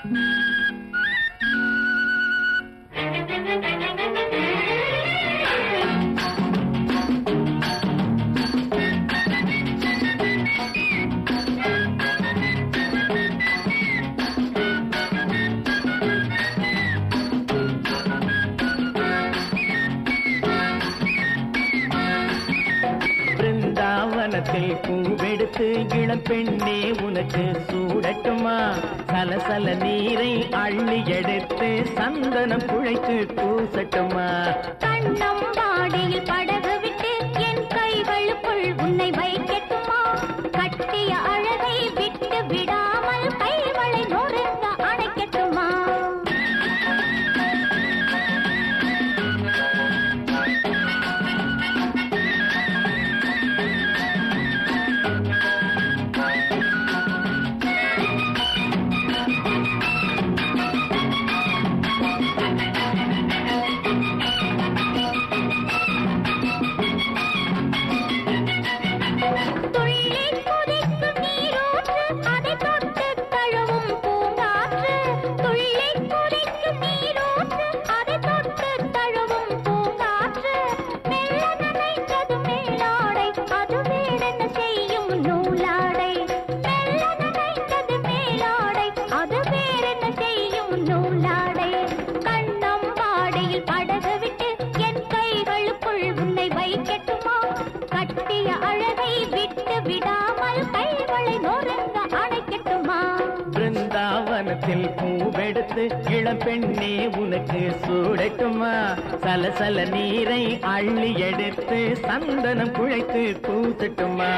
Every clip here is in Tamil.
பிருந்தாவனத்தில் பூவெடுத்து இளம் பெண்ணே உனக்கு சூடட்டுமா சலசல நீரை அள்ளி எடுத்து சந்தனம் குழைத்து பூசட்டுமா கண்ணம் பாடியில் படகு விட்டு என் கைகளுக்குள் உன்னை வைக்கட்டுமா கட்டிய அழகை விட்டு விடாமல் கைகளை நொறுங்க அணைக்கட்டுமா துள்ளி குதிக்கும் நீரூற்று அதை தொட்டு தழுவும் பூங்காற்று துள்ளி குதிக்கும் நீரூற்று அதை தொட்டு தழுவும் பூங்காற்று மெல்ல நனைத்தது மேலாடை அது வேறென்ன செய்யும் நூலாடை மெல்ல நனைத்தது மேலாடை அது வேறென்ன செய்யும் நூலாடை கண்ணம் பாடியில் படகு விட்டு என் கைகளுக்குள் உன்னை வைக்கட்டுமா கட்டிய அழகை விட்டு விடாமல் கைகளை நொறுங்க அணைக்கட்டுமா பிருந்தாவனத்தில் பூவெடுத்து இளம் பெண்ணே உனக்கு சூடட்டுமா சலசல நீரை அள்ளி எடுத்து சந்தனம் குழைத்து பூசட்டுமா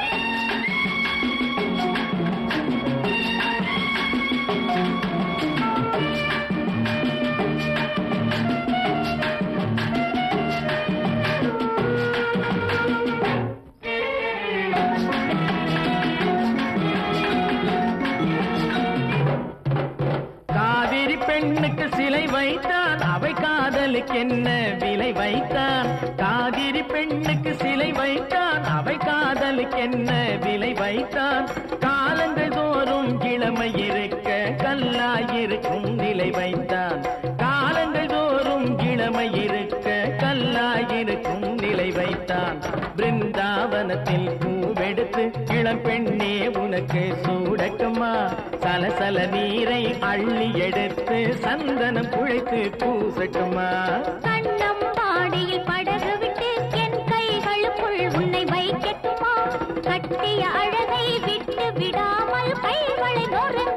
காவிரி பெண்ணுக்கு சிலை வைத்தான் அவை காதலுக்கு என்ன விலை வைத்தான் காவிரி பெண்ணுக்கு சிலை வைத்தான் அவை காதலுக்கு என்ன விலை வைத்தான் காலங்கள் தோறும் இளமை இருக்க கல்லாயிருக்கும் நிலை வைத்தான் காலங்கள் தோறும் இளமை இருக்க கல்லாயிருக்கும் நிலை வைத்தான் பிருந்தாவனத்தில் பூவெடுத்து இளம் பெண்ணே உனக்கு சூடட்டுமா சலசல நீரை அள்ளி எடுத்து சந்தனம் குழைத்து பூசட்டுமா கண்ணம் பாடியில் படகு விட்டு என் கைகளுக்குள் உன்னை வைக்கட்டுமா கட்டிய அழகை விட்டு விடாமல் கைகளை நொறுங்க